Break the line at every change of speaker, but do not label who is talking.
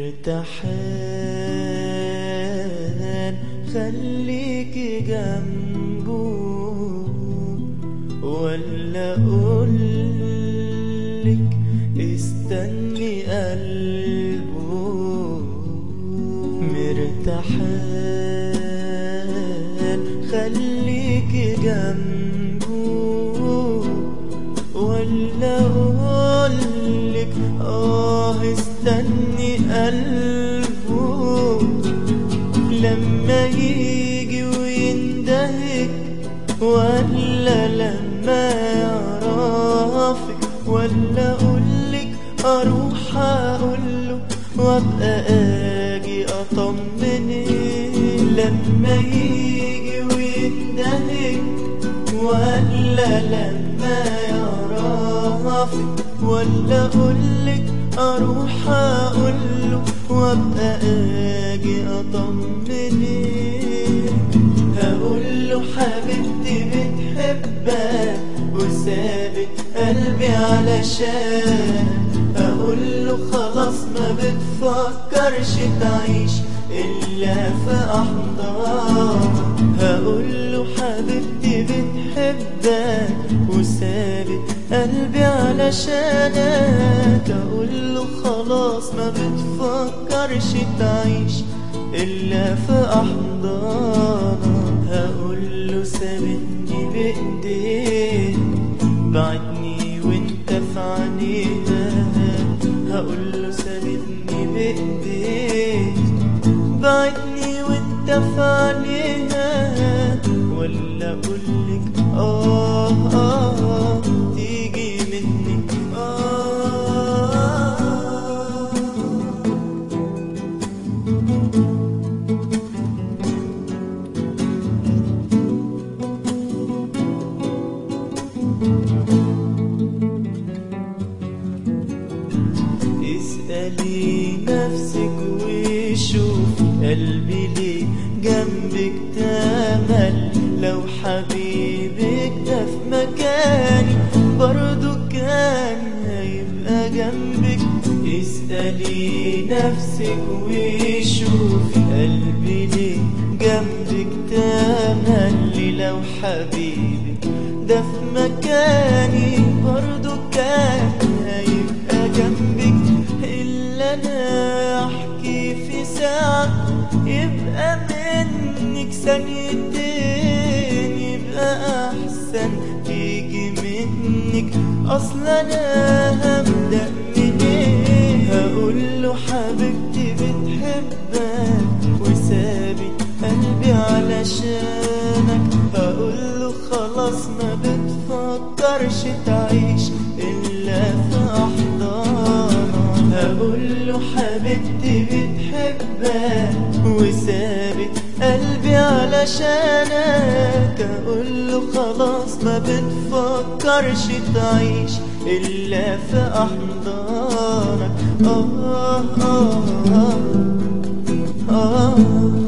مرتاحان خليك جنبه ولا اقولك استني قلبه مرتاحان خليك جنبه ولا اقولك اه استني قلبه لما يجي ويندهك ولا لما يعرفك ولا اقولك اروح اقوله وابقى اجي اطمنك لما يجي ويندهك ولا لما يعرفك ولا اقولك اروح اقوله وابقى اجي اطمنك هقوله حبيبتي بتحبك وسابت قلبي علشان اقوله خلاص ما بتفكرش تعيش الا في احضان هقوله حبيبتي بتحبك وسابت قلبي علشانك اقوله خلاص ما بتفكرش تعيش الا في احضانك هقوله سابتني بايديك بعدني وانت في عينيها هقوله سابتني بايديك بعدني وانت في عينيها ولا اقولك اه اه تيجي مني اه اسألي نفسك وشوف قلبي ليه جنبك تمل لو حبيبك ده في مكاني برضو كان هيبقى جنبك اسألي نفسك وشوف قلبي ليه جنبك تمل لو حبيبك ده في مكاني برضو كان هيبقى جنبك إلا أنا أحكي في ساعة يبقى منك ثانيتين يبقى أحسن تيجي منك أصلا أنا هبدأ منين هقوله حبيبتي بتحبك وسابت قلبي علشانك هقوله خلاص ما بتفكرش تعيش إلا في أحضانك هقوله حبيبتي بتحبك وسابت قلبي علشانك اقوله خلاص ما بتفكرش تعيش الا في احضانك آه آه آه آه